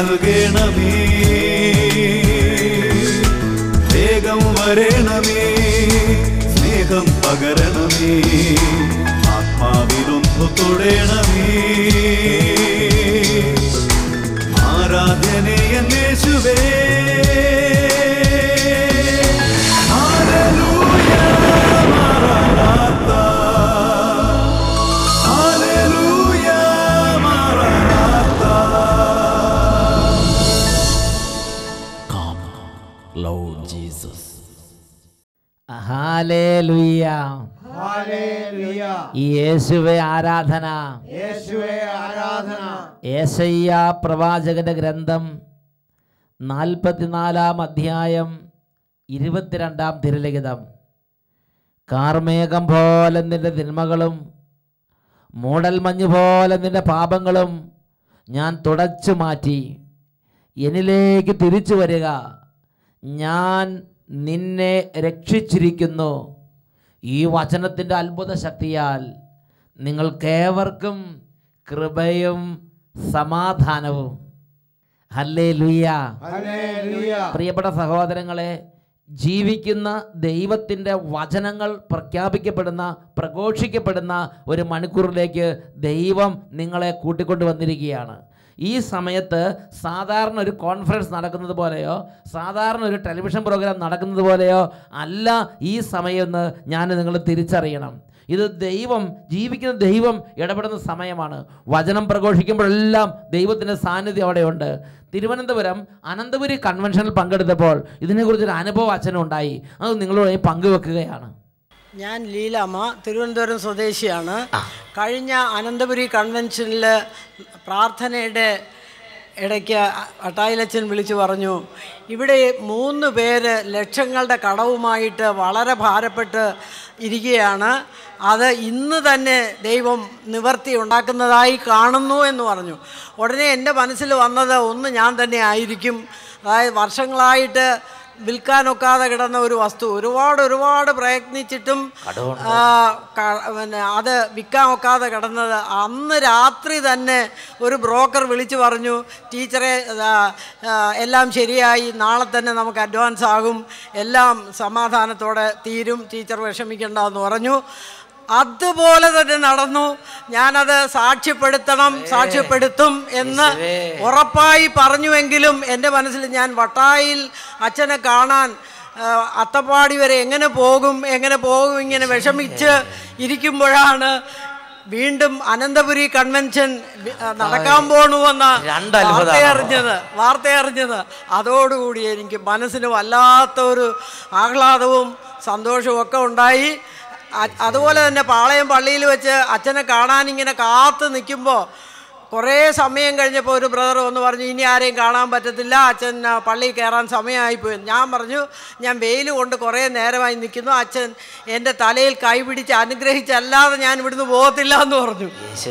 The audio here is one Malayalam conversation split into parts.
നൽകണമേ വേഗം വരണമേ സ്നേഹം പകരണമേ ആത്മാവിലൊന്നു തൊടണമേ ആരാധനയെ യേശുവേ ഹല്ലേലൂയ മാറാനാത്ത ഹല്ലേലൂയ മാറാനാത്ത Come, Lord Jesus. ഹാലേലുയ്യ ഹല്ലേലൂയ. ഈ യേശുവെ ആരാധന യേശുവേ ആരാധന ഏശയ്യ പ്രവാചകന്റെ ഗ്രന്ഥം നാൽപ്പത്തിനാലാം അധ്യായം ഇരുപത്തിരണ്ടാം തിരുലിഖിതം കാർമേഘം പോലെ നിന്റെ തിന്മകളും മൂടൽമഞ്ഞ് പോലെ നിന്റെ പാപങ്ങളും ഞാൻ തുടച്ചു മാറ്റി എന്നിലേക്ക് തിരിച്ചു വരിക ഞാൻ നിന്നെ രക്ഷിച്ചിരിക്കുന്നു ഈ വചനത്തിൻ്റെ അത്ഭുത ശക്തിയാൽ നിങ്ങൾക്കേവർക്കും കൃപയും സമാധാനവും ഹല്ലേ ലുയ്യ ഹല്ലേലൂയ പ്രിയപ്പെട്ട സഹോദരങ്ങളെ ജീവിക്കുന്ന ദൈവത്തിൻ്റെ വചനങ്ങൾ പ്രഖ്യാപിക്കപ്പെടുന്ന പ്രഘോഷിക്കപ്പെടുന്ന ഒരു മണിക്കൂറിലേക്ക് ദൈവം നിങ്ങളെ കൂട്ടിക്കൊണ്ട് വന്നിരിക്കുകയാണ് ഈ സമയത്ത് സാധാരണ ഒരു കോൺഫറൻസ് നടക്കുന്നത് പോലെയോ സാധാരണ ഒരു ടെലിവിഷൻ പ്രോഗ്രാം നടക്കുന്നത് പോലെയോ അല്ല ഈ സമയമെന്ന് ഞാൻ നിങ്ങൾ തിരിച്ചറിയണം ഇത് ദൈവം ജീവിക്കുന്ന ദൈവം ഇടപെടുന്ന സമയമാണ് വചനം പ്രഘോഷിക്കുമ്പോഴെല്ലാം ദൈവത്തിൻ്റെ സാന്നിധ്യം അവിടെയുണ്ട് തിരുവനന്തപുരം അനന്തപുരി കൺവെൻഷനിൽ പങ്കെടുത്തപ്പോൾ ഇതിനെക്കുറിച്ചൊരു അനുഭവം അച്ഛനുണ്ടായി അത് നിങ്ങളോട് വെക്കുകയാണ് ഞാൻ ലീലാമ്മ തിരുവനന്തപുരം സ്വദേശിയാണ് കഴിഞ്ഞ അനന്തപുരി കൺവെൻഷനിൽ പ്രാർത്ഥനയുടെ ഇടയ്ക്ക് അട്ടായിലച്ചൻ വിളിച്ചു പറഞ്ഞു ഇവിടെ മൂന്ന് പേര് ലക്ഷങ്ങളുടെ കടവുമായിട്ട് വളരെ ഭാരപ്പെട്ട് ഇരിക്കുകയാണ് അത് ഇന്ന് തന്നെ ദൈവം നിവർത്തി ഉണ്ടാക്കുന്നതായി കാണുന്നു എന്ന് പറഞ്ഞു ഉടനെ എൻ്റെ മനസ്സിൽ വന്നത് ഒന്ന് ഞാൻ തന്നെ ആയിരിക്കും അതായത് വർഷങ്ങളായിട്ട് വിൽക്കാനൊക്കാതെ കിടന്ന ഒരു വസ്തു ഒരുപാട് ഒരുപാട് പ്രയത്നിച്ചിട്ടും ആ, ക- പിന്നെ അത് വിൽക്കാൻ ഒക്കാതെ കിടന്നത് അന്ന് രാത്രി തന്നെ ഒരു ബ്രോക്കർ വിളിച്ചു പറഞ്ഞു ടീച്ചറെ ആ, ആ, എല്ലാം ശരിയായി നാളെ തന്നെ നമുക്ക് അഡ്വാൻസ് ആകും എല്ലാം സമാധാനത്തോടെ തീരും ടീച്ചർ വിഷമിക്കേണ്ട എന്ന് പറഞ്ഞു അതുപോലെ തന്നെ നടന്നു ഞാനത് സാക്ഷ്യപ്പെടുത്തണം സാക്ഷ്യപ്പെടുത്തും എന്ന് ഉറപ്പായി പറഞ്ഞുവെങ്കിലും എൻ്റെ മനസ്സിൽ ഞാൻ വട്ടായിൽ അച്ഛനെ കാണാൻ ആ, അത്തപ്പാടി വരെ എങ്ങനെ പോകും എങ്ങനെ പോകും ഇങ്ങനെ വിഷമിച്ച് ഇരിക്കുമ്പോഴാണ് വീണ്ടും അനന്തപുരി കൺവെൻഷൻ വി- ആ, നടക്കാൻ പോണുവെന്ന രണ്ട് അത്ഭുതമാണ്. വാർത്ത അറിഞ്ഞത് വാർത്ത അറിഞ്ഞത് അതോടുകൂടി എനിക്ക് മനസ്സിന് വല്ലാത്ത ഒരു ആഹ്ലാദവും സന്തോഷവും ഒക്കെ ഉണ്ടായി അ- അതുപോലെ തന്നെ പാളയം പള്ളിയിൽ വെച്ച് അച്ഛനെ കാണാൻ ഇങ്ങനെ കാത്ത് നിൽക്കുമ്പോൾ കുറേ സമയം കഴിഞ്ഞപ്പോൾ ഒരു ബ്രദർ വന്ന് പറഞ്ഞു ഇനി ആരെയും കാണാൻ പറ്റത്തില്ല അച്ഛൻ ആ, പള്ളിയിൽ കയറാൻ സമയമായിപ്പോയി ഞാൻ പറഞ്ഞു ഞാൻ വെയിൽ കൊണ്ട് കുറേ നേരമായി നിൽക്കുന്നു അച്ഛൻ എൻ്റെ തലയിൽ കൈ പിടിച്ച് അനുഗ്രഹിച്ചല്ലാതെ ഞാൻ ഇവിടുന്ന് പോകത്തില്ല എന്ന് പറഞ്ഞു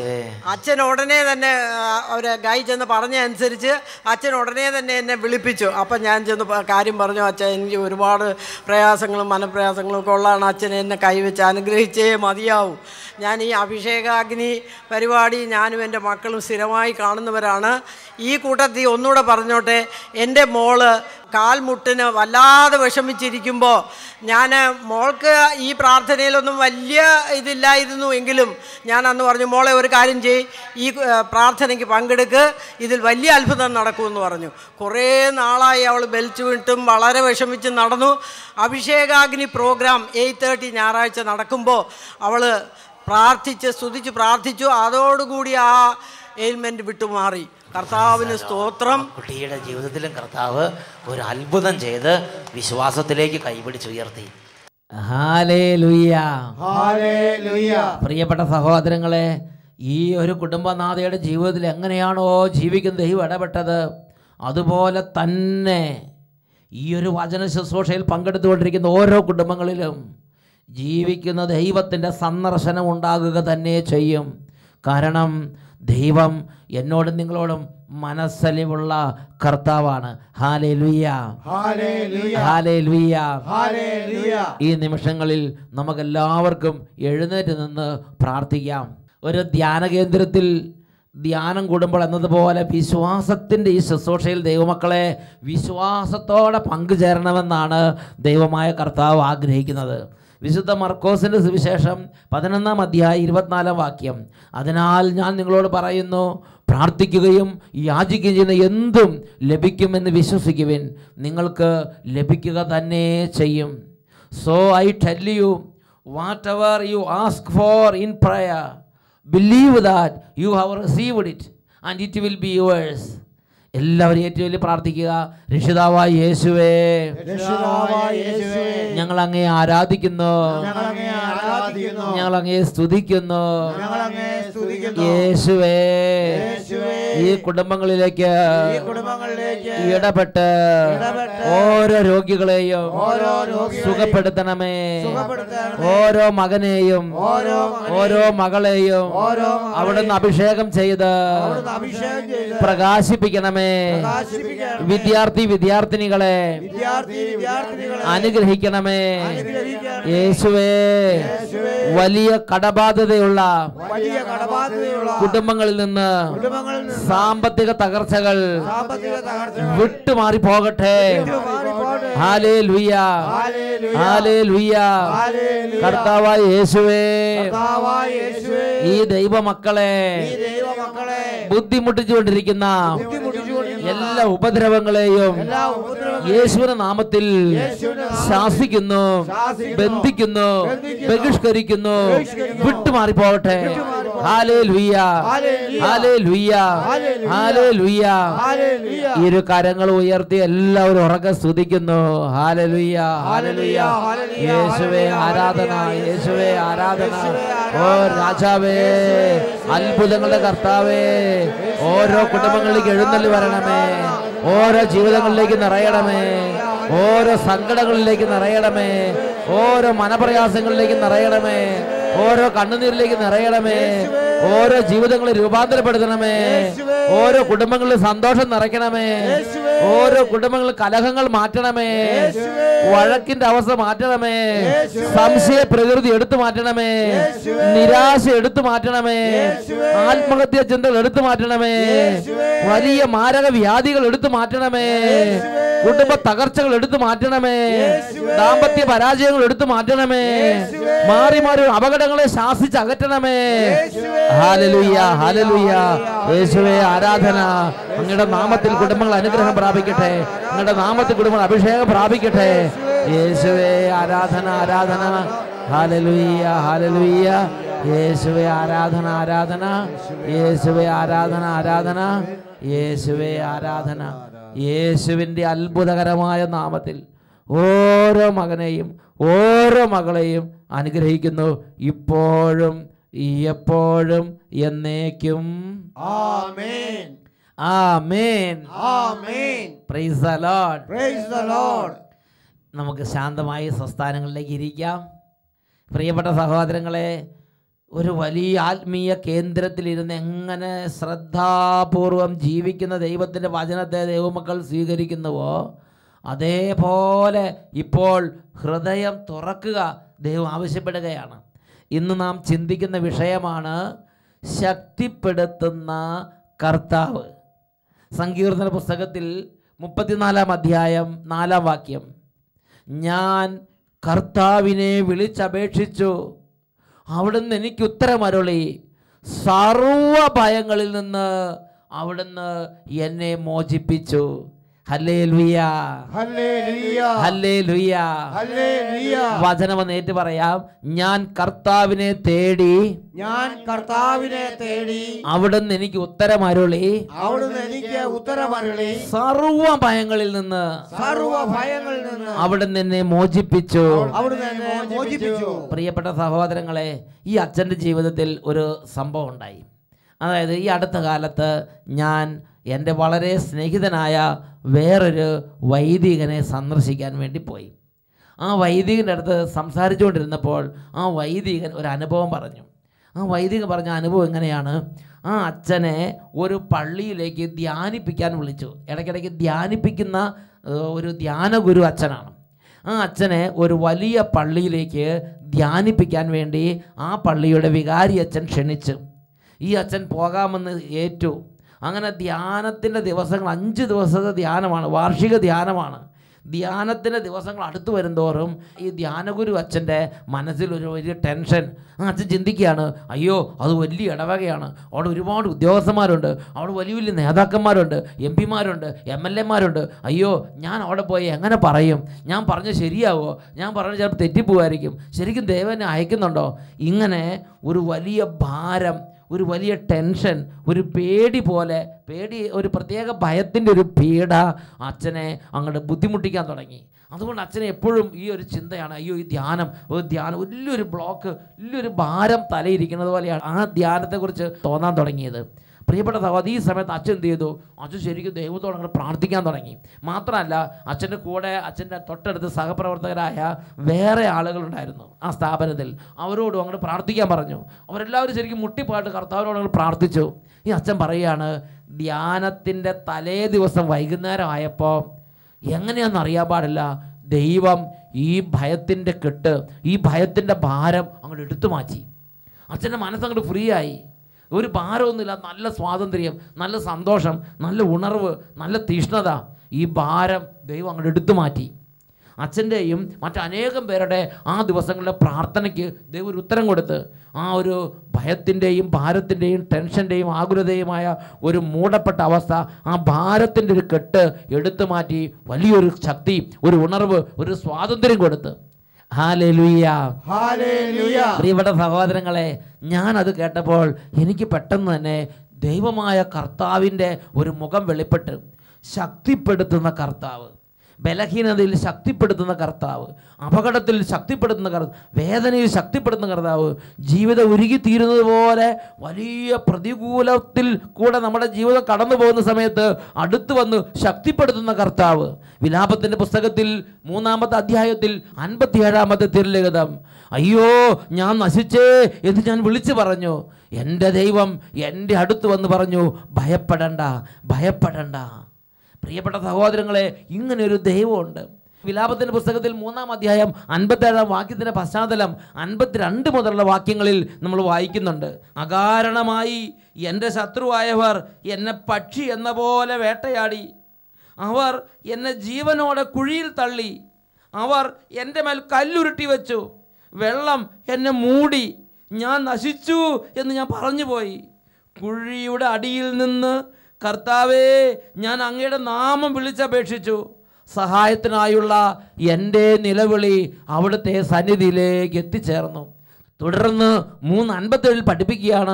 അച്ഛൻ ഉടനെ തന്നെ അവർ ഗൈ ചെന്ന് പറഞ്ഞ അനുസരിച്ച് അച്ഛൻ ഉടനെ തന്നെ എന്നെ വിളിപ്പിച്ചു അപ്പം ഞാൻ ചെന്ന് പ- കാര്യം പറഞ്ഞു അച്ഛൻ എനിക്ക് ഒരുപാട് പ്രയാസങ്ങളും മനപ്രയാസങ്ങളും ഒക്കെ ഉള്ളതാണ് അച്ഛൻ എന്നെ കൈവച്ച് അനുഗ്രഹിച്ചേ മതിയാവും ഞാൻ ഈ അഭിഷേകാഗ്നി പരിപാടി ഞാനും എൻ്റെ മക്കളും സ്ഥിരമായി കാണുന്നവരാണ് ഈ കൂട്ടത്തിൽ ഒന്നുകൂടെ പറഞ്ഞോട്ടെ എൻ്റെ മോള് കാൽമുട്ടിന് വല്ലാതെ വിഷമിച്ചിരിക്കുമ്പോൾ ഞാൻ മോൾക്ക് ഈ പ്രാർത്ഥനയിലൊന്നും വലിയ ഇതില്ലായിരുന്നു എങ്കിലും ഞാൻ അന്ന് പറഞ്ഞു മോളെ ഒരു കാര്യം ചെയ് ഈ ഏ, പ്രാർത്ഥനയ്ക്ക് പങ്കെടുക്ക് ഇതിൽ വലിയ അത്ഭുതം നടക്കുമെന്ന് പറഞ്ഞു കുറേ നാളായി അവൾ ബെൽറ്റ് വിട്ടും വളരെ വിഷമിച്ച് നടന്നു അഭിഷേകാഗ്നി പ്രോഗ്രാം എയ്റ്റ് തേർട്ടി ഞായറാഴ്ച നടക്കുമ്പോൾ അവൾ പ്രാർത്ഥിച്ച് സ്തുതിച്ച് പ്രാർത്ഥിച്ചു അതോടുകൂടി ആ എയിൽമെൻറ്റ് വിട്ടുമാറി കർത്താവിന് സ്തോത്രം കുട്ടിയുടെ ജീവിതത്തിലും കർത്താവ് ഒരു അത്ഭുതം ചെയ്ത് വിശ്വാസത്തിലേക്ക് കൈപിടിച്ചുയർത്തി ഹല്ലേലൂയ പ്രിയപ്പെട്ട സഹോദരങ്ങളെ ഈ ഒരു കുടുംബനാഥയുടെ ജീവിതത്തിൽ എങ്ങനെയാണോ ജീവിക്കുന്ന ദൈവം ഇടപെട്ടത് അതുപോലെ തന്നെ ഈ ഒരു വചന ശുശ്രൂഷയിൽ പങ്കെടുത്തുകൊണ്ടിരിക്കുന്ന ഓരോ കുടുംബങ്ങളിലും ജീവിക്കുന്ന ദൈവത്തിൻ്റെ സന്ദർശനം ഉണ്ടാകുക തന്നെ ചെയ്യും കാരണം ദൈവം എന്നോടും നിങ്ങളോടും മനസ്സലിവുള്ള കർത്താവാണ് ഹാലേ ലുയ്യ ഹല്ലേലൂയ ഹാലേ ലുയ്യ ഹല്ലേലൂയ ഈ നിമിഷങ്ങളിൽ നമുക്കെല്ലാവർക്കും എഴുന്നേറ്റ് നിന്ന് പ്രാർത്ഥിക്കാം ഒരു ധ്യാന കേന്ദ്രത്തിൽ ധ്യാനം കൂടുമ്പോൾ എന്നതുപോലെ വിശ്വാസത്തിൻ്റെ ഈ ശുശ്രൂഷയിൽ ദൈവമക്കളെ വിശ്വാസത്തോടെ പങ്കുചേരണമെന്നാണ് ദൈവമായ കർത്താവ് ആഗ്രഹിക്കുന്നത് വിശുദ്ധ മർക്കോസിൻ്റെ സുവിശേഷം പതിനൊന്നാം അധ്യായം ഇരുപത്തിനാലാം വാക്യം അതിനാൽ ഞാൻ നിങ്ങളോട് പറയുന്നു പ്രാർത്ഥിക്കുകയും യാചിക്കുകയും ചെയ്യുന്ന എന്തും ലഭിക്കുമെന്ന് വിശ്വസിക്കുവിൻ നിങ്ങൾക്ക് ലഭിക്കുക തന്നെ ചെയ്യും so I tell you whatever you ask for in prayer believe that you have received it and it will be yours എല്ലാവരും ഏറ്റവും വലിയ പ്രാർത്ഥിക്കുക രക്ഷിതാവായ യേശുവേ രക്ഷിതാവായ യേശുവേ ഞങ്ങൾ അങ്ങേ ആരാധിക്കുന്നു ഞങ്ങൾ അങ്ങയെ ആരാധിക്കുന്നു ഞങ്ങൾ അങ്ങേ സ്തുതിക്കുന്നു ഞങ്ങൾ അങ്ങയെ സ്തുതിക്കുന്നു യേശുവേ യേശുവേ ഈ കുടുംബങ്ങളിലേക്ക് ഈ കുടുംബങ്ങളിലേക്ക് ഇടപെട്ട് ഇടപെട്ട് ഓരോ രോഗികളെയും ഓരോ രോഗികളെയും സുഖപ്പെടുത്തണമേ സുഖപ്പെടുത്തണമേ. ഓരോ മകനെയും ഓരോ മകനെയും ഓരോ മകളെയും ഓരോ മകളെയും അവിടുന്ന് അഭിഷേകം ചെയ്ത് അവിടുന്ന് അഭിഷേകം ചെയ്ത് പ്രകാശിപ്പിക്കണമേ പ്രകാശിപ്പിക്കണമേ. വിദ്യാർത്ഥി വിദ്യാർത്ഥിനികളെ വിദ്യാർത്ഥി വിദ്യാർത്ഥിനികളെ അനുഗ്രഹിക്കണമേ അനുഗ്രഹിക്കണമേ. യേശുവേ യേശുവേ. വലിയ കടബാധ്യതയുള്ള വലിയ കടബാധ്യതയുള്ള കുടുംബങ്ങളിൽ നിന്ന് കുടുംബങ്ങളിൽ നിന്ന് സാമ്പത്തിക തകർച്ചകൾ സാമ്പത്തിക തകർച്ച വിട്ടുമാറി പോകട്ടെ മാറിപ്പോട്ടെ. ഹാലേ ലുയ്യ ഹല്ലേലൂയ. ഹാലേ ലുയ്യ ഹല്ലേലൂയ. കർത്താവായ യേശുവേ കർത്താവായ യേശുവേ ഈ ദൈവമക്കളെ ഈ ദൈവമക്കളെ ബുദ്ധിമുട്ടിച്ചുകൊണ്ടിരിക്കുന്ന ബുദ്ധിമുട്ടിച്ചുകൊണ്ടിരിക്കുന്ന എല്ലാ ഉപദ്രവങ്ങളെയും എല്ലാ ഉപദ്രവങ്ങളെയും യേശുവിന്റെ നാമത്തിൽ യേശുവിന്റെ നാമത്തിൽ ശാസിക്കുന്നു ശാസിക്കുന്നു, ബന്ധിക്കുന്നു ബന്ധിക്കുന്നു, ബഹിഷ്കരിക്കുന്നു ബഹിഷ്കരിക്കുന്നു, വിട്ടുമാറി പോകട്ടെ വിട്ടുമാറിപ്പോകട്ടെ. ഹാലേ ലുയ്യ ഹല്ലേലൂയ. ഹാലേ ലുയ്യ ഹല്ലേലൂയ. ഹാലേ ലുയ്യ ഹല്ലേലൂയ. ഇരു കരങ്ങൾ ഉയർത്തി എല്ലാവരും ഉറക്കെ സ്തുതിക്കുന്നു ഹാലലുയ്യ ഹാലലുയ്യ ഹല്ലേലൂയ, യേശുവേ ഹല്ലേലൂയ, ആരാധന ഹല്ലേലൂയ. യേശുവേ ആരാധന യേശുവേ ഓ ആരാധന. രാജാവേ അത്ഭുതങ്ങളുടെ കർത്താവേ ഓരോ കുടുംബങ്ങളിലേക്ക് എഴുന്നള്ളി വരണമേ ഓരോ ജീവിതങ്ങളിലേക്ക് നിറയണമേ ഓരോ സങ്കടങ്ങളിലേക്ക് നിറയണമേ ഓരോ മനപ്രയാസങ്ങളിലേക്ക് നിറയണമേ ഓരോ കണ്ണുനീരിലേക്ക് നിറയണമേ ഓരോ ജീവിതങ്ങളെ രൂപാന്തരപ്പെടുത്തണമേ ഓരോ കുടുംബങ്ങളിൽ സന്തോഷം നിറയ്ക്കണമേ ഓരോ കുടുംബങ്ങളിൽ കലഹങ്ങൾ മാറ്റണമേ വഴക്കിന്റെ അവസ്ഥ മാറ്റണമേ സംശയ പ്രകൃതി എടുത്തു മാറ്റണമേ നിരാശ എടുത്തു മാറ്റണമേ ആത്മഹത്യ ചിന്തകൾ എടുത്തു മാറ്റണമേ വലിയ മാരക വ്യാധികൾ എടുത്തു മാറ്റണമേ കുടുംബ തകർച്ചകൾ എടുത്തു മാറ്റണമേ ദാമ്പത്യ പരാജയങ്ങൾ എടുത്തു മാറ്റണമേ മാറി മാറി അപകടങ്ങളെ ശാസിച്ച് അകറ്റണമേ ഹാലലുയ്യ ഹാലലുയ്യ യേശുവേ ആരാധന അങ്ങയുടെ നാമത്തിൽ കുടുംബങ്ങൾ അനുഗ്രഹം പ്രാപിക്കട്ടെ അങ്ങയുടെ നാമത്തിൽ കുടുംബങ്ങൾ അഭിഷേകം പ്രാപിക്കട്ടെ യേശുവേ ആരാധന ആരാധന ഹാലലുയ്യ ഹാലലുയ്യ യേശുവേ ആരാധന ആരാധന യേശുവേ ആരാധന ആരാധന യേശുവേ ആരാധന യേശുവിൻ്റെ അത്ഭുതകരമായ നാമത്തിൽ ഓരോ മകനെയും ഓരോ മകളെയും അനുഗ്രഹിക്കുന്നു ഇപ്പോഴും എപ്പോഴും എന്നേക്കും ആമേൻ ആമേൻ ആമേൻ praise the Lord praise the Lord നമുക്ക് ശാന്തമായി സംസ്ഥാനങ്ങളിലേക്ക് ഇരിക്കാം പ്രിയപ്പെട്ട സഹോദരങ്ങളെ ഒരു വലിയ ആത്മീയ കേന്ദ്രത്തിലിരുന്ന് എങ്ങനെ ശ്രദ്ധാപൂർവം ജീവിക്കുന്ന ദൈവത്തിൻ്റെ വചനത്തെ ദൈവമക്കൾ സ്വീകരിക്കുന്നുവോ അതേപോലെ ഇപ്പോൾ ഹൃദയം തുറക്കുക ദൈവം ആവശ്യപ്പെടുകയാണ് ഇന്ന് നാം ചിന്തിക്കുന്ന വിഷയമാണ് ശക്തിപ്പെടുത്തുന്ന കർത്താവ് സങ്കീർത്തന പുസ്തകത്തിൽ മുപ്പത്തിനാലാം അധ്യായം നാലാം വാക്യം ഞാൻ കർത്താവിനെ വിളിച്ചപേക്ഷിച്ചു അവിടുന്ന് എനിക്ക് ഉത്തരമരുളി സർവ ഭയങ്ങളിൽ നിന്ന് അവിടുന്ന് എന്നെ മോചിപ്പിച്ചു ഹല്ലേ ലുയ്യ ഹല്ലേലൂയ ഹല്ലേ ലുയ്യ ഹല്ലേലൂയ വചനമെന്ന് ഏറ്റു പറയാം ഞാൻ കർത്താവിനെ തേടി ഞാൻ കർത്താവിനെ തേടി അവിടുന്ന് എനിക്ക് ഉത്തരമരുളി അവിടുന്ന് എനിക്ക് ഉത്തരമരുളി സർവ ഭയങ്ങളിൽ നിന്ന് സർവ ഭയങ്ങളിൽ നിന്ന് അവിടുന്ന് എന്നെ മോചിപ്പിച്ചു അവിടുന്ന് എന്നെ മോചിപ്പിച്ചു പ്രിയപ്പെട്ട സഹോദരങ്ങളെ ഈ അച്ഛൻ്റെ ജീവിതത്തിൽ ഒരു സംഭവം ഉണ്ടായി അതായത് ഈ അടുത്ത കാലത്ത് ഞാൻ എൻ്റെ വളരെ സ്നേഹിതനായ വേറൊരു വൈദികനെ സന്ദർശിക്കാൻ വേണ്ടി പോയി ആ വൈദികൻ്റെ അടുത്ത് സംസാരിച്ചുകൊണ്ടിരുന്നപ്പോൾ ആ വൈദികൻ ഒരു അനുഭവം പറഞ്ഞു ആ വൈദികൻ പറഞ്ഞ അനുഭവം എങ്ങനെയാണ് ആ അച്ഛനെ ഒരു പള്ളിയിലേക്ക് ധ്യാനിപ്പിക്കാൻ വിളിച്ചു ഇടയ്ക്കിടയ്ക്ക് ധ്യാനിപ്പിക്കുന്ന ഏഹ്, ഒരു ധ്യാനഗുരു അച്ഛനാണ് ആ അച്ഛനെ ഒരു വലിയ പള്ളിയിലേക്ക് ധ്യാനിപ്പിക്കാൻ വേണ്ടി ആ പള്ളിയുടെ വികാരി അച്ഛൻ ക്ഷണിച്ചു ഈ അച്ഛൻ പോകാമെന്ന് ഏറ്റു അങ്ങനെ ധ്യാനത്തിൻ്റെ ദിവസങ്ങൾ അഞ്ച് ദിവസത്തെ ധ്യാനമാണ് വാർഷിക ധ്യാനമാണ് ധ്യാനത്തിൻ്റെ ദിവസങ്ങൾ അടുത്ത് വരുന്തോറും ഈ ധ്യാനഗുരു അച്ഛൻ്റെ മനസ്സിൽ ഒരു വലിയ ടെൻഷൻ ആ അച്ഛൻ ചിന്തിക്കുകയാണ് അയ്യോ അത് വലിയ ഇടവകയാണ് അവിടെ ഒരുപാട് ഉദ്യോഗസ്ഥന്മാരുണ്ട് അവിടെ വലിയ വലിയ നേതാക്കന്മാരുണ്ട് എം പിമാരുണ്ട് എം എൽ എമാരുണ്ട് അയ്യോ ഞാൻ അവിടെ പോയി എങ്ങനെ പറയും ഞാൻ പറഞ്ഞ് ശരിയാവോ ഞാൻ പറഞ്ഞ് ചിലപ്പോൾ തെറ്റിപ്പോവായിരിക്കും ശരിക്കും ദൈവം എന്നെ അയക്കുന്നുണ്ടോ ഇങ്ങനെ ഒരു വലിയ ഭാരം ഒരു വലിയ ടെൻഷൻ ഒരു പേടി പോലെ പേടി ഒരു പ്രത്യേക ഭയത്തിൻ്റെ ഒരു പീഡ അച്ഛനെ അങ്ങോട്ട് ബുദ്ധിമുട്ടിക്കാൻ തുടങ്ങി അതുകൊണ്ട് അച്ഛനെ എപ്പോഴും ഈ ഒരു ചിന്തയാണ് അയ്യോ ഈ ധ്യാനം ഒരു ധ്യാനം വലിയൊരു ബ്ലോക്ക് വലിയൊരു ഭാരം തലയിരിക്കുന്നത് പോലെയാണ് ആ ധ്യാനത്തെക്കുറിച്ച് തോന്നാൻ തുടങ്ങിയത് പ്രിയപ്പെട്ട സഹോദരി ഈ സമയത്ത് അച്ഛൻ എന്ത് ചെയ്തു അച്ഛൻ ശരിക്കും ദൈവത്തോട് അങ്ങോട്ട് പ്രാർത്ഥിക്കാൻ തുടങ്ങി മാത്രമല്ല അച്ഛൻ്റെ കൂടെ അച്ഛൻ്റെ തൊട്ടടുത്ത് സഹപ്രവർത്തകരായ വേറെ ആളുകളുണ്ടായിരുന്നു ആ സ്ഥാപനത്തിൽ അവരോടും അങ്ങോട്ട് പ്രാർത്ഥിക്കാൻ പറഞ്ഞു അവരെല്ലാവരും ശരിക്കും മുട്ടിപ്പാട്ട് കർത്താവിനോട് അങ്ങോട്ട് പ്രാർത്ഥിച്ചു ഈ അച്ഛൻ പറയുകയാണ് ധ്യാനത്തിൻ്റെ തലേ ദിവസം വൈകുന്നേരം ആയപ്പോൾ എങ്ങനെയാണെന്ന് അറിയാൻ പാടില്ല ദൈവം ഈ ഭയത്തിൻ്റെ കെട്ട് ഈ ഭയത്തിൻ്റെ ഭാരം അങ്ങോട്ട് എടുത്തു മാറ്റി അച്ഛൻ്റെ മനസ്സങ്ങോട്ട് ഫ്രീ ആയി ഒരു ഭാരമൊന്നുമില്ല നല്ല സ്വാതന്ത്ര്യം നല്ല സന്തോഷം നല്ല ഉണർവ് നല്ല തീഷ്ണത ഈ ഭാരം ദൈവം അങ്ങോട്ട് എടുത്തു മാറ്റി അച്ഛൻ്റെയും മറ്റനേകം പേരുടെ ആ ദിവസങ്ങളിലെ പ്രാർത്ഥനയ്ക്ക് ദൈവം ഒരു ഉത്തരം കൊടുത്ത് ആ ഒരു ഭയത്തിൻ്റെയും ഭാരത്തിൻ്റെയും ടെൻഷൻ്റെയും ആകുലതയുമായ ഒരു മൂടപ്പെട്ട അവസ്ഥ ആ ഭാരത്തിൻ്റെ ഒരു കെട്ട് എടുത്തു മാറ്റി വലിയൊരു ശക്തി ഒരു ഉണർവ് ഒരു സ്വാതന്ത്ര്യം കൊടുത്ത് ഹാലലുയ്യ ഹല്ലേലൂയ പ്രിയപ്പെട്ട സഹോദരങ്ങളെ ഞാനത് കേട്ടപ്പോൾ എനിക്ക് പെട്ടെന്ന് തന്നെ ദൈവമായ കർത്താവിൻ്റെ ഒരു മുഖം വെളിപ്പെട്ട് ശക്തിപ്പെടുത്തുന്ന കർത്താവ് ബലഹീനതയിൽ ശക്തിപ്പെടുത്തുന്ന കർത്താവ് അപകടത്തിൽ ശക്തിപ്പെടുത്തുന്ന കർത്താവ് വേദനയിൽ ശക്തിപ്പെടുത്തുന്ന കർത്താവ് ജീവിതം ഉരുകിത്തീരുന്നത് പോലെ വലിയ പ്രതികൂലത്തിൽ കൂടെ നമ്മുടെ ജീവിതം കടന്നു പോകുന്ന സമയത്ത് അടുത്ത് വന്ന് ശക്തിപ്പെടുത്തുന്ന കർത്താവ് വിലാപത്തിൻ്റെ പുസ്തകത്തിൽ മൂന്നാമത്തെ അധ്യായത്തിൽ അൻപത്തിയേഴാമത്തെ തിരുലിഖിതം അയ്യോ ഞാൻ നശിച്ചേ എന്ന് ഞാൻ വിളിച്ചു പറഞ്ഞു എൻ്റെ ദൈവം എൻ്റെ അടുത്ത് വന്ന് പറഞ്ഞു ഭയപ്പെടണ്ട ഭയപ്പെടണ്ട പ്രിയപ്പെട്ട സഹോദരങ്ങളെ ഇങ്ങനെ ഒരു ദൈവമുണ്ട് വിലാപത്തിൻ്റെ പുസ്തകത്തിൽ മൂന്നാം അധ്യായം അൻപത്തേഴാം വാക്യത്തിൻ്റെ പശ്ചാത്തലം അൻപത്തിരണ്ട് മുതലുള്ള വാക്യങ്ങളിൽ നമ്മൾ വായിക്കുന്നുണ്ട് അകാരണമായി എൻ്റെ ശത്രുവായവർ എന്നെ പക്ഷി എന്ന പോലെ വേട്ടയാടി അവർ എന്നെ ജീവനോടെ കുഴിയിൽ തള്ളി അവർ എൻ്റെ മേൽ കല്ലുരുട്ടി വെച്ചു വെള്ളം എന്നെ മൂടി ഞാൻ നശിച്ചു എന്ന് ഞാൻ പറഞ്ഞു പോയി കുഴിയുടെ അടിയിൽ നിന്ന് കർത്താവേ ഞാൻ അങ്ങയുടെ നാമം വിളിച്ചപേക്ഷിച്ചു സഹായത്തിനായുള്ള എൻ്റെ നിലവിളി അവിടുത്തെ സന്നിധിയിലേക്ക് എത്തിച്ചേർന്നു തുടർന്ന് മൂന്ന് അൻപത്തേഴിൽ പഠിപ്പിക്കുകയാണ്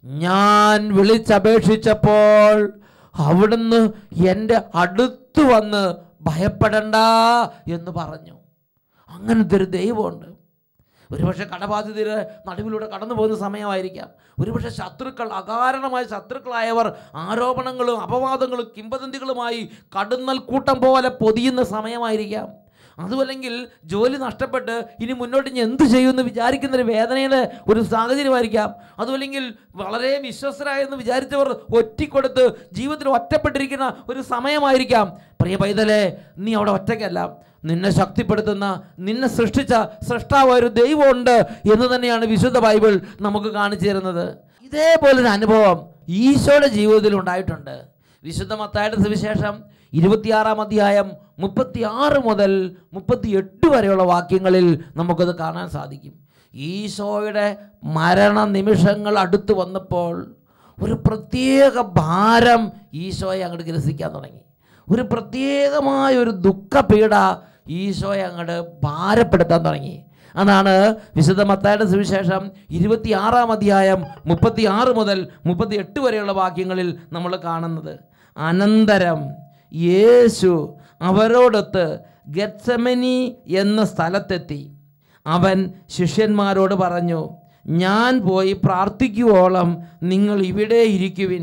ഞാൻ വിളിച്ചപേക്ഷിച്ചപ്പോൾ അവിടുന്ന് എൻ്റെ അടുത്ത് വന്ന് ഭയപ്പെടണ്ട എന്ന് പറഞ്ഞു അങ്ങനത്തെ ഒരു ദൈവമുണ്ട് ഒരുപക്ഷെ കടബാധിതര് നടുവിലൂടെ കടന്നു പോകുന്ന സമയമായിരിക്കാം ഒരുപക്ഷെ ശത്രുക്കൾ അകാരണമായ ശത്രുക്കളായവർ ആരോപണങ്ങളും അപവാദങ്ങളും കിംവദന്തികളുമായി കടുന്നൽ കൂട്ടം പോലെ പൊതിയുന്ന സമയമായിരിക്കാം അതുമല്ലെങ്കിൽ ജോലി നഷ്ടപ്പെട്ട് ഇനി മുന്നോട്ട് ഇനി എന്ത് ചെയ്യുമെന്ന് വിചാരിക്കുന്ന ഒരു വേദനയുടെ ഒരു സാഹചര്യമായിരിക്കാം അതുമല്ലെങ്കിൽ വളരെ വിശ്വസ്തരായെന്ന് വിചാരിച്ചവർ ഒറ്റിക്കൊടുത്ത് ജീവിതത്തിൽ ഒറ്റപ്പെട്ടിരിക്കുന്ന ഒരു സമയമായിരിക്കാം പ്രിയ പൈതലെ നീ അവിടെ ഒറ്റയ്ക്കല്ല നിന്നെ ശക്തിപ്പെടുത്തുന്ന നിന്നെ സൃഷ്ടിച്ച സൃഷ്ടാവ് ഒരു ദൈവമുണ്ട് എന്ന് തന്നെയാണ് വിശുദ്ധ ബൈബിൾ നമുക്ക് കാണിച്ചു തരുന്നത് ഇതേപോലൊരു അനുഭവം ഈശോയുടെ ജീവിതത്തിൽ ഉണ്ടായിട്ടുണ്ട് വിശുദ്ധ മത്തായുടെ സുവിശേഷം ഇരുപത്തിയാറാം അധ്യായം മുപ്പത്തി ആറ് മുതൽ മുപ്പത്തി എട്ട് വരെയുള്ള വാക്യങ്ങളിൽ നമുക്കത് കാണാൻ സാധിക്കും ഈശോയുടെ മരണ നിമിഷങ്ങൾ അടുത്ത് വന്നപ്പോൾ ഒരു പ്രത്യേക ഭാരം ഈശോയെ അങ്ങോട്ട് ഗ്രസിക്കാൻ തുടങ്ങി ഒരു പ്രത്യേകമായ ഒരു ദുഃഖപീഡ ഈശോയെ അങ്ങോട്ട് ഭാരപ്പെടുത്താൻ തുടങ്ങി അതാണ് വിശുദ്ധ മത്തായുടെ സുവിശേഷം ഇരുപത്തി ആറാം അധ്യായം മുപ്പത്തി ആറ് മുതൽ മുപ്പത്തി എട്ട് വരെയുള്ള വാക്യങ്ങളിൽ നമ്മൾ കാണുന്നത് അനന്തരം യേശു അവരോടൊത്ത് ഗത്സമനി എന്ന സ്ഥലത്തെത്തി അവൻ ശിഷ്യന്മാരോട് പറഞ്ഞു ഞാൻ പോയി പ്രാർത്ഥിക്കുവോളം നിങ്ങൾ ഇവിടെ ഇരിക്കുവിൻ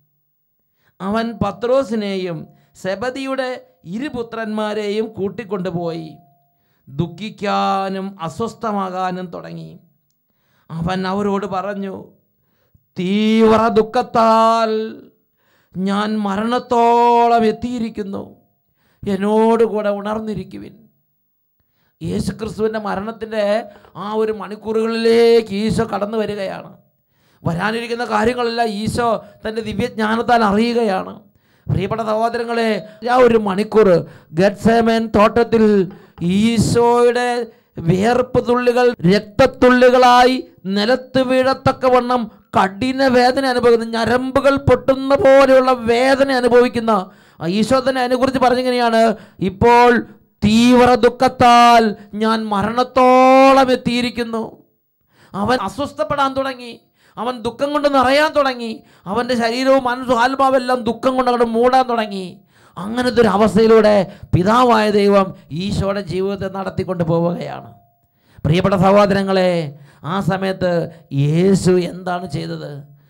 അവൻ പത്രോസിനെയും സെബദിയുടെ ഇരുപുത്രന്മാരെയും കൂട്ടിക്കൊണ്ടുപോയി ദുഃഖിക്കാനും അസ്വസ്ഥമാകാനും തുടങ്ങി അവൻ അവരോട് പറഞ്ഞു തീവ്ര ദുഃഖത്താൽ ഞാൻ മരണത്തോളം എത്തിയിരിക്കുന്നു എന്നോടുകൂടെ ഉണർന്നിരിക്കുവിൻ യേശുക്രിസ്തുവിൻ്റെ മരണത്തിൻ്റെ ആ ഒരു മണിക്കൂറുകളിലേക്ക് ഈശോ കടന്നു വരികയാണ് വരാനിരിക്കുന്ന കാര്യങ്ങളെല്ലാം ഈശോ തൻ്റെ ദിവ്യജ്ഞാനത്താൽ അറിയുകയാണ് പ്രിയപ്പെട്ട സഹോദരങ്ങളെ ആ ഒരു മണിക്കൂർ ഗഡ്സേമൻ തോട്ടത്തിൽ ഈശോയുടെ വിയർപ്പ് തുള്ളികൾ രക്തത്തുള്ളികളായി നിലത്ത് വീഴത്തക്കവണ്ണം കഠിന വേദന അനുഭവിക്കുന്ന ഞരമ്പുകൾ പൊട്ടുന്ന പോലെയുള്ള വേദന അനുഭവിക്കുന്ന ആ ഈശോ തന്നെ അതിനെക്കുറിച്ച് പറഞ്ഞിങ്ങനെയാണ് ഇപ്പോൾ തീവ്ര ദുഃഖത്താൽ ഞാൻ മരണത്തോളം എത്തിയിരിക്കുന്നു അവൻ അസ്വസ്ഥപ്പെടാൻ തുടങ്ങി അവൻ ദുഃഖം കൊണ്ട് നിറയാൻ തുടങ്ങി അവൻ്റെ ശരീരവും മനസ്സും ആത്മാവെല്ലാം ദുഃഖം കൊണ്ട് അങ്ങോട്ട് മൂടാൻ തുടങ്ങി അങ്ങനത്തെ ഒരു അവസ്ഥയിലൂടെ പിതാവായ ദൈവം ഈശോയുടെ ജീവിതത്തെ നടത്തിക്കൊണ്ട് പോവുകയാണ് പ്രിയപ്പെട്ട സഹോദരങ്ങളെ ആ സമയത്ത് യേശു എന്താണ് ചെയ്തത്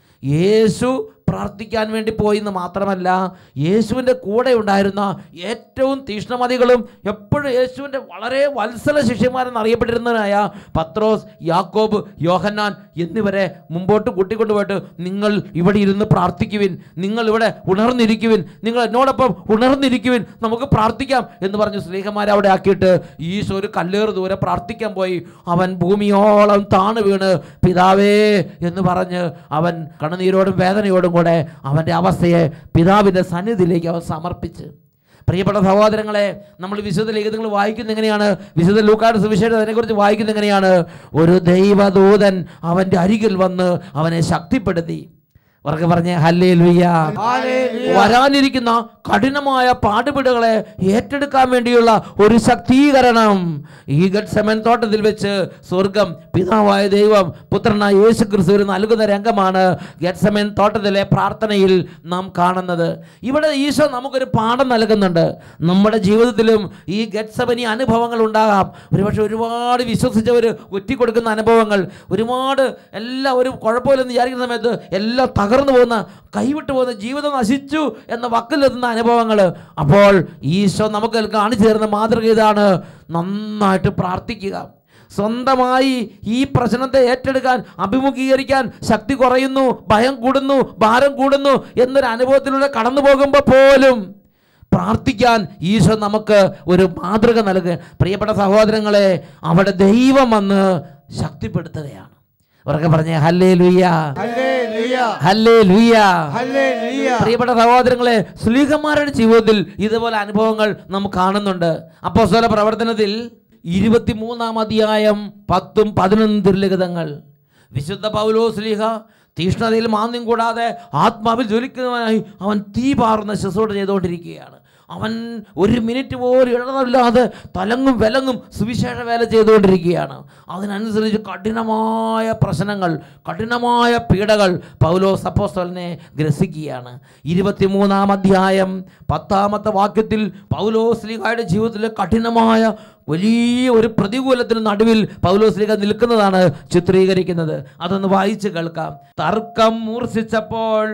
യേശു പ്രാർത്ഥിക്കാൻ വേണ്ടി പോയി എന്ന് മാത്രമല്ല യേശുവിൻ്റെ കൂടെ ഉണ്ടായിരുന്ന ഏറ്റവും തീഷ്ണമതികളും എപ്പോഴും യേശുവിൻ്റെ വളരെ വത്സല ശിഷ്യന്മാരെന്ന് അറിയപ്പെട്ടിരുന്നവരായ പത്രോസ് യാക്കോബ് യോഹന്നാൻ എന്നിവരെ മുമ്പോട്ട് കൂട്ടിക്കൊണ്ടുപോയിട്ട് നിങ്ങൾ ഇവിടെ ഇരുന്ന് പ്രാർത്ഥിക്കുവിൻ നിങ്ങൾ ഇവിടെ ഉണർന്നിരിക്കുവിൻ നിങ്ങൾ എന്നോടൊപ്പം ഉണർന്നിരിക്കുവിൻ നമുക്ക് പ്രാർത്ഥിക്കാം എന്ന് പറഞ്ഞു സ്നേഹന്മാരെ അവിടെ ആക്കിയിട്ട് ഈശോ ഒരു കല്ലേറ് ദൂരെ പ്രാർത്ഥിക്കാൻ പോയി അവൻ ഭൂമിയോളം താണു വീണ് പിതാവേ എന്ന് പറഞ്ഞ് അവൻ കണ്ണുനീരോടും വേദനയോടും കൂടെ അവൻ്റെ അവസ്ഥയെ പിതാവിൻ്റെ സന്നിധിയിലേക്ക് അവൻ സമർപ്പിച്ച് പ്രിയപ്പെട്ട സഹോദരങ്ങളെ നമ്മൾ വിശുദ്ധ ലേഖനങ്ങൾ വായിക്കുന്ന എങ്ങനെയാണ് വിശുദ്ധ ലൂക്കാട് സുവിശേഷം അതിനെക്കുറിച്ച് വായിക്കുന്ന എങ്ങനെയാണ് ഒരു ദൈവദൂതൻ അവൻ്റെ അരികിൽ വന്ന് അവനെ ശക്തിപ്പെടുത്തി ഉറക്കെ പറഞ്ഞേ ഹല്ലേ ലുയ്യ ഹല്ലേലൂയ. വരാനിരിക്കുന്ന കഠിനമായ പാടുപെടുകളെ ഏറ്റെടുക്കാൻ വേണ്ടിയുള്ള ഒരു ശക്തീകരണം ഈ ഗഡ്സമൻ തോട്ടത്തിൽ വെച്ച് സ്വർഗം പിതാവായ ദൈവം പുത്രനായ യേശു ക്രിസ്തുവിന് നൽകുന്ന രംഗമാണ് ഗഡ്സമൻ തോട്ടത്തിലെ പ്രാർത്ഥനയിൽ നാം കാണുന്നത് ഇവിടെ ഈശോ നമുക്കൊരു പാഠം നൽകുന്നുണ്ട് നമ്മുടെ ജീവിതത്തിലും ഈ ഗഡ്സമനി അനുഭവങ്ങൾ ഉണ്ടാകാം ഒരുപക്ഷെ ഒരുപാട് വിശ്വസിച്ചവർ ഒറ്റിക്കൊടുക്കുന്ന അനുഭവങ്ങൾ ഒരുപാട് എല്ലാം ഒരു കുഴപ്പമില്ലെന്ന് വിചാരിക്കുന്ന സമയത്ത് എല്ലാം തകർന്നു പോകുന്ന കൈവിട്ടു പോകുന്ന ജീവിതം നശിച്ചു എന്ന വക്കിലെത്തുന്ന അനുഭവങ്ങൾ അപ്പോൾ ഈശോ നമുക്ക് കാണിച്ചു തരുന്ന മാതൃക ഇതാണ് നന്നായിട്ട് പ്രാർത്ഥിക്കുക സ്വന്തമായി ഈ പ്രശ്നത്തെ ഏറ്റെടുക്കാൻ അഭിമുഖീകരിക്കാൻ ശക്തി കുറയുന്നു ഭയം കൂടുന്നു ഭാരം കൂടുന്നു എന്നൊരു അനുഭവത്തിലൂടെ കടന്നു പോകുമ്പോൾ പോലും പ്രാർത്ഥിക്കാൻ ഈശോ നമുക്ക് ഒരു മാതൃക നൽകുക പ്രിയപ്പെട്ട സഹോദരങ്ങളെ അവിടെ ദൈവം വന്ന് ശക്തിപ്പെടുത്തുകയാണ് ഉറക്കെ പറഞ്ഞേ ഹല്ലേ ലുയ്യ ഹല്ലേലൂയ. ഹല്ലേ ലുയ്യ ഹല്ലേലൂയ. പ്രിയപ്പെട്ട സഹോദരങ്ങളെ സ്ലീഹന്മാരുടെ ജീവിതത്തിൽ ഇതുപോലെ അനുഭവങ്ങൾ നമുക്ക് കാണുന്നുണ്ട് അപ്പോസ്തല പ്രവർത്തനത്തിൽ ഇരുപത്തിമൂന്നാം അധ്യായം പത്തും പതിനൊന്നും തിരുലിഖിതങ്ങൾ വിശുദ്ധ പൗലോ സ്ലീഹ തീഷ്ണതയിൽ മാന്യം കൂടാതെ ആത്മാവിൽ ജ്വലിക്കുന്നവനായി അവൻ തീ പാറുന്ന ശുശ്രൂഷ ചെയ്തുകൊണ്ടിരിക്കുകയാണ് അവൻ ഒരു മിനിറ്റ് പോലും ഇടതല്ലാതെ തലങ്ങും വിലങ്ങും സുവിശേഷ വേല ചെയ്തുകൊണ്ടിരിക്കുകയാണ് അതിനനുസരിച്ച് കഠിനമായ പ്രശ്നങ്ങൾ കഠിനമായ പീഡകൾ പൗലോസ് അപ്പോസ്തലനെ ഗ്രസിക്കുകയാണ് ഇരുപത്തിമൂന്നാം അധ്യായം പത്താമത്തെ വാക്യത്തിൽ പൗലോസ് ലീഗായുടെ ജീവിതത്തിലെ കഠിനമായ വലിയ ഒരു പ്രതികൂലത്തിന് നടുവിൽ പൗലോസ് ലീഗ നിൽക്കുന്നതാണ് ചിത്രീകരിക്കുന്നത് അതൊന്ന് വായിച്ച് കേൾക്കാം തർക്കം മൂർച്ഛിച്ചപ്പോൾ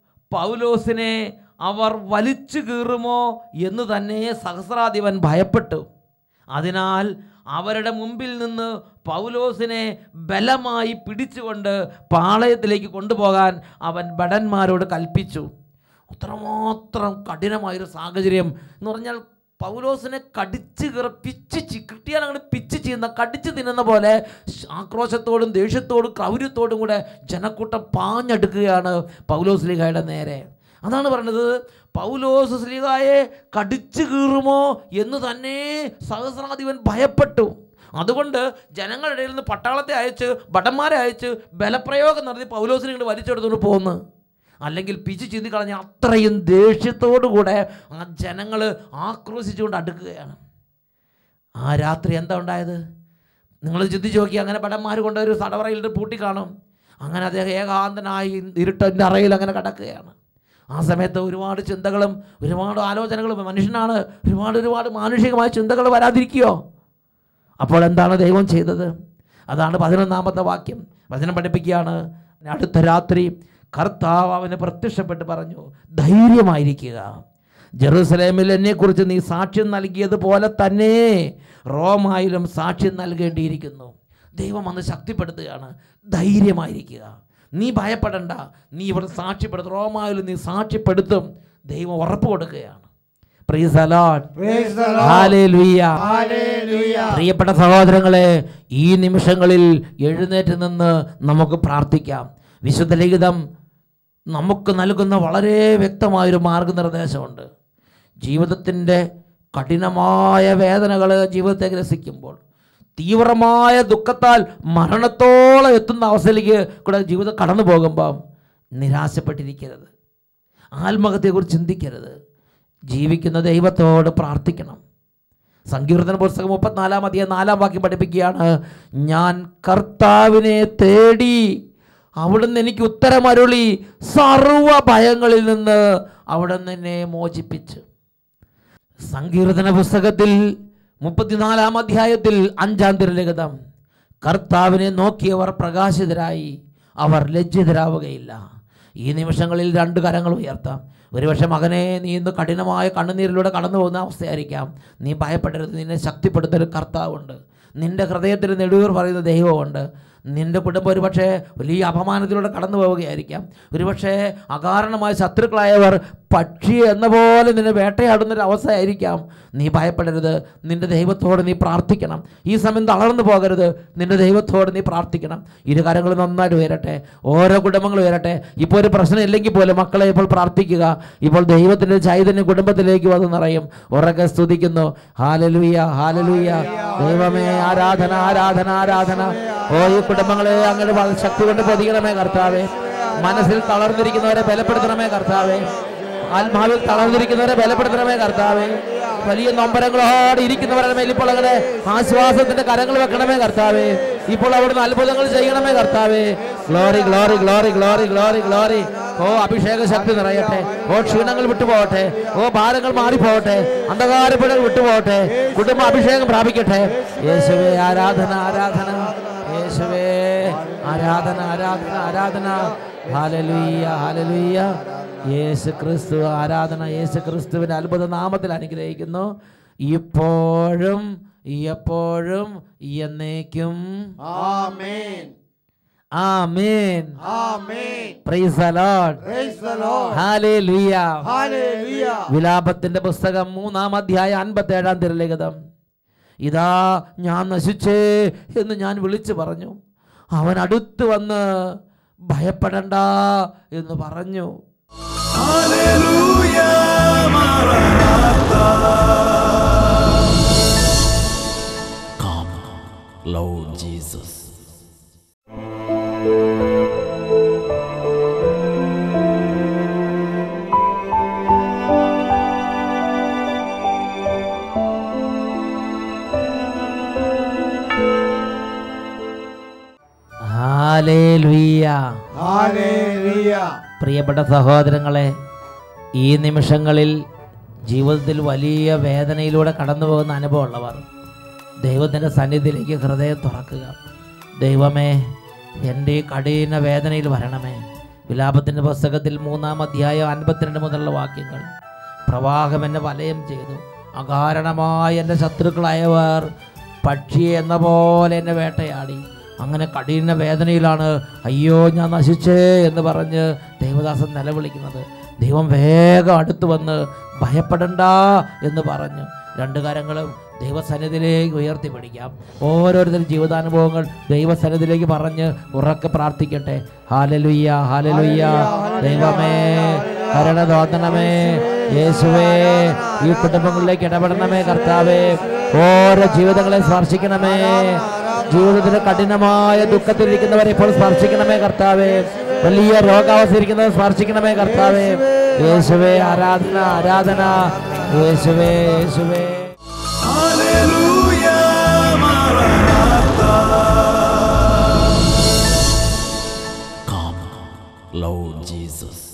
പൗലോസിനെ അവർ വലിച്ചു കീറുമോ എന്ന് തന്നെ സഹസ്രാധിപൻ ഭയപ്പെട്ടു അതിനാൽ അവരുടെ മുമ്പിൽ നിന്ന് പൗലോസിനെ ബലമായി പിടിച്ചുകൊണ്ട് പാളയത്തിലേക്ക് കൊണ്ടുപോകാൻ അവൻ ഭടന്മാരോട് കൽപ്പിച്ചു അത്രമാത്രം കഠിനമായൊരു സാഹചര്യം എന്ന് പറഞ്ഞാൽ പൗലോസിനെ കടിച്ച് കീറ പിച്ച് ചി കിട്ടിയാൽ അങ്ങോട്ട് പിച്ച് ചെയ്യുന്ന കടിച്ച് തിന്നുന്ന പോലെ ശ്- ആക്രോശത്തോടും ദേഷ്യത്തോടും ക്രൗര്യത്തോടും കൂടെ ജനക്കൂട്ടം പാഞ്ഞെടുക്കുകയാണ് പൗലോസ് ലീഗയുടെ നേരെ അതാണ് പറഞ്ഞത് പൗലോസ് സ്ലീഹായെ കടിച്ചു കീറുമോ എന്ന് തന്നെ സഹസ്രാധിപൻ ഭയപ്പെട്ടു അതുകൊണ്ട് ജനങ്ങളുടെ ഇടയിൽ നിന്ന് പട്ടാളത്തെ അയച്ച് ഭടന്മാരെ അയച്ച് ബലപ്രയോഗം നടത്തി പൗലോസിനെ ഇങ്ങോട്ട് വലിച്ചെടുത്തുകൊണ്ട് പോകുന്നു അല്ലെങ്കിൽ പിച്ച് ചിന്തി കളഞ്ഞ അത്രയും ദേഷ്യത്തോടു കൂടെ ആ ജനങ്ങൾ ആക്രോശിച്ചുകൊണ്ട് അടുക്കുകയാണ് ആ രാത്രി എന്താ ഉണ്ടായത് നിങ്ങൾ ചിന്തിച്ച് നോക്കി അങ്ങനെ ഭടന്മാർ കൊണ്ടൊരു തടവറയിൽ പൂട്ടി കാണും അങ്ങനെ അദ്ദേഹം ഏകാന്തനായി ഇരുട്ടിൻ്റെ അറയിൽ അങ്ങനെ കിടക്കുകയാണ് ആ സമയത്ത് ഒരുപാട് ചിന്തകളും ഒരുപാട് ആലോചനകളും മനുഷ്യനാണ് ഒരുപാട് ഒരുപാട് മാനുഷികമായ ചിന്തകൾ വരാതിരിക്കുകയോ അപ്പോൾ എന്താണ് ദൈവം ചെയ്തത് അതാണ് പതിനൊന്നാമത്തെ വാക്യം വചനം പഠിപ്പിക്കുകയാണ് അടുത്ത രാത്രി കർത്താവ് അവന് പ്രത്യക്ഷപ്പെട്ട് പറഞ്ഞു ധൈര്യമായിരിക്കുക ജെറൂസലേമിൽ എന്നെക്കുറിച്ച് നീ സാക്ഷ്യം നൽകിയതുപോലെ തന്നെ റോമായിലും സാക്ഷ്യം നൽകേണ്ടിയിരിക്കുന്നു ദൈവം അന്ന് ശക്തിപ്പെടുത്തുകയാണ് ധൈര്യമായിരിക്കുക നീ ഭയപ്പെടണ്ട നീ ഇവിടെ സാക്ഷ്യപ്പെടുത്തും റോമായിലും നീ സാക്ഷ്യപ്പെടുത്തും ദൈവം ഉറപ്പ് കൊടുക്കുകയാണ് Praise the Lord. Praise the Lord. Hallelujah. Hallelujah. പ്രിയപ്പെട്ട സഹോദരങ്ങളെ ഈ നിമിഷങ്ങളിൽ എഴുന്നേറ്റ് നിന്ന് നമുക്ക് പ്രാർത്ഥിക്കാം വിശുദ്ധ ലിഖിതം നമുക്ക് നൽകുന്ന വളരെ വ്യക്തമായൊരു മാർഗനിർദ്ദേശമുണ്ട് ജീവിതത്തിൻ്റെ കഠിനമായ വേദനകൾ ജീവിതത്തെ ഗ്രസിക്കുമ്പോൾ തീവ്രമായ ദുഃഖത്താൽ മരണത്തോളം എത്തുന്ന അവസ്ഥയിലേക്ക് കൂടെ ജീവിതം കടന്നു പോകുമ്പം നിരാശപ്പെട്ടിരിക്കരുത് ആത്മഹത്യയെക്കുറിച്ച് ചിന്തിക്കരുത് ജീവിക്കുന്ന ദൈവത്തോട് പ്രാർത്ഥിക്കണം സങ്കീർത്തന പുസ്തകം മുപ്പത്തിനാലാം അധികം നാലാം വാക്യം പഠിപ്പിക്കുകയാണ് ഞാൻ കർത്താവിനെ തേടി അവിടുന്ന് എനിക്ക് ഉത്തരമരുളി സർവ ഭയങ്ങളിൽ നിന്ന് അവിടുന്ന് എന്നെ മോചിപ്പിച്ചു സങ്കീർത്തന പുസ്തകത്തിൽ മുപ്പത്തിനാലാം അധ്യായത്തിൽ അഞ്ചാം തിരലിഖിതം കർത്താവിനെ നോക്കിയവർ പ്രകാശിതരായി അവർ ലജ്ജിതരാവുകയില്ല ഈ നിമിഷങ്ങളിൽ രണ്ട് കരങ്ങൾ ഉയർത്താം ഒരുപക്ഷെ മകനെ നീ ഇന്ന് കഠിനമായ കണ്ണുനീരിലൂടെ കടന്നു പോകുന്ന അവസ്ഥയായിരിക്കാം നീ ഭയപ്പെടരുത് നിന്നെ ശക്തിപ്പെടുത്തൊരു കർത്താവുണ്ട് നിന്റെ ഹൃദയത്തിൽ നെടുവീർ പറയുന്ന ദൈവമുണ്ട് നിന്റെ കുടുംബം ഒരുപക്ഷെ വലിയ അപമാനത്തിലൂടെ കടന്നു പോവുകയായിരിക്കാം ഒരുപക്ഷെ അകാരണമായ ശത്രുക്കളായവർ പക്ഷി എന്ന പോലെ നിന്നെ വേട്ടയാടുന്നൊരു അവസ്ഥയായിരിക്കാം നീ ഭയപ്പെടരുത് നിന്റെ ദൈവത്തോട് നീ പ്രാർത്ഥിക്കണം ഈ സമയം തളർന്നു പോകരുത് നിന്റെ ദൈവത്തോട് നീ പ്രാർത്ഥിക്കണം ഇരു കാര്യങ്ങൾ നന്നായിട്ട് ഉയരട്ടെ ഓരോ കുടുംബങ്ങളും ഉയരട്ടെ ഇപ്പോൾ ഒരു പ്രശ്നം ഇല്ലെങ്കിൽ പോലും മക്കളെ ഇപ്പോൾ പ്രാർത്ഥിക്കുക ഇപ്പോൾ ദൈവത്തിൻ്റെ ചൈതന്യം കുടുംബത്തിലേക്ക് വന്ന് നിറയും ഉറക്കെ സ്തുതിക്കുന്നു ഹാലലുയ്യ ഹാലലുയ്യ ദൈവമേ ആരാധന ആരാധന ആരാധന ഓ ഈ കുടുംബങ്ങളെ അങ്ങനെ ശക്തി കൊണ്ട് പൊതിയണമേ കർത്താവേ മനസ്സിൽ തളർന്നിരിക്കുന്നവരെ ബലപ്പെടുത്തണമേ കർത്താവേ ആത്മാവിൽ തളർന്നിരിക്കുന്നവരെ ബലപ്പെടുത്തണമേ കർത്താവേ വലിയ നൊമ്പരങ്ങളോടെ ഇരിക്കുന്നവരുടെ മേൽ ഇപ്പോൾ അങ്ങനെ ആശ്വാസത്തിന്റെ കരങ്ങൾ വെക്കണമേ കർത്താവേ ഇപ്പോൾ അവിടുന്ന് അത്ഭുതങ്ങൾ ചെയ്യണമേ കർത്താവേ glory glory glory glory glory glory ഓ അഭിഷേക ശക്തി നിറയട്ടെ ഓ ക്ഷീണങ്ങൾ വിട്ടുപോകട്ടെ ഓ ഭാരങ്ങൾ മാറിപ്പോകട്ടെ അന്ധകാരപ്പിഴകൾ വിട്ടുപോകട്ടെ കുടുംബ അഭിഷേകം പ്രാപിക്കട്ടെ യേശുവേ ആരാധന ആരാധന യേശുവേ ആരാധന ആരാധന ആരാധന ഹാലലുയ്യ ഹാലലുയ്യ യേശു ക്രിസ്തു ആരാധന യേശു ക്രിസ്തുവിൻ്റെ അത്ഭുത നാമത്തിൽ അനുഗ്രഹിക്കുന്നു ഇപ്പോഴും എപ്പോഴും എന്നേക്കും ആമേൻ ആമേൻ ആമേൻ praise the Lord praise the Lord ഹല്ലേലൂയ ഹല്ലേലൂയ വിലാപത്തിന്റെ പുസ്തകം മൂന്നാം അധ്യായം അൻപത്തേഴാം തിരലിഖിതം ഇതാ ഞാൻ നശിച്ചേ എന്ന് ഞാൻ വിളിച്ചു പറഞ്ഞു അവൻ അടുത്ത് വന്ന് ഭയപ്പെടണ്ട എന്ന് പറഞ്ഞു ഹല്ലേലൂയ മാറാനാത്ത Lord Jesus. ഹാലേലുയ്യ ഹല്ലേലൂയ പ്രിയപ്പെട്ട സഹോദരങ്ങളെ ഈ നിമിഷങ്ങളിൽ ജീവിതത്തിൽ വലിയ വേദനയിലൂടെ കടന്നു പോകുന്ന അനുഭവമുള്ളവർ ദൈവത്തിൻ്റെ സന്നിധിയിലേക്ക് ഹൃദയം തുറക്കുക ദൈവമേ എൻ്റെ ഈ കഠിന വേദനയിൽ വരണമേ വിലാപത്തിൻ്റെ പുസ്തകത്തിൽ മൂന്നാം അധ്യായം അൻപത്തിരണ്ട് മുതലുള്ള വാക്യങ്ങൾ പ്രവാഹം എന്നെ വലയം ചെയ്തു അകാരണമായ എൻ്റെ ശത്രുക്കളായവർ പക്ഷി എന്ന പോലെ എന്നെ വേട്ടയാടി അങ്ങനെ കഠിന വേദനയിലാണ് അയ്യോ ഞാൻ നശിച്ചേ എന്ന് പറഞ്ഞ് ദൈവദാസൻ നിലവിളിക്കുന്നത് ദൈവം വേഗം അടുത്ത് വന്ന് ഭയപ്പെടണ്ട എന്ന് പറഞ്ഞു രണ്ട് കാര്യങ്ങളും ദൈവസന്നിധിയിലേക്ക് ഉയർത്തി പിടിക്കാം ഓരോരുത്തരും ജീവിതാനുഭവങ്ങൾ ദൈവസന്നിധിയിലേക്ക് പറഞ്ഞ് ഉറക്കെ പ്രാർത്ഥിക്കട്ടെ ഹാലലുയ്യ ഹാലലുയ്യ ദൈവമേ കരുണ തോന്നണമേ യേശുവേ ഈ കുടുംബങ്ങളിലേക്ക് ഇടപെടണമേ കർത്താവേ ഓരോ ജീവിതങ്ങളെ സ്പർശിക്കണമേ ജീവിതത്തിന്റെ കഠിനമായ ദുഃഖത്തിലിരിക്കുന്നവരെ ഇപ്പോൾ സ്പർശിക്കണമേ കർത്താവേ വലിയ രോഗാവസ്ഥ ഇരിക്കുന്നവരെ സ്പർശിക്കണമേ കർത്താവേ യേശുവേ ആരാധന ആരാധന യേശുവേ യേശുവേ ഹല്ലേലൂയ മാറാനാത്ത Come, Lord Jesus.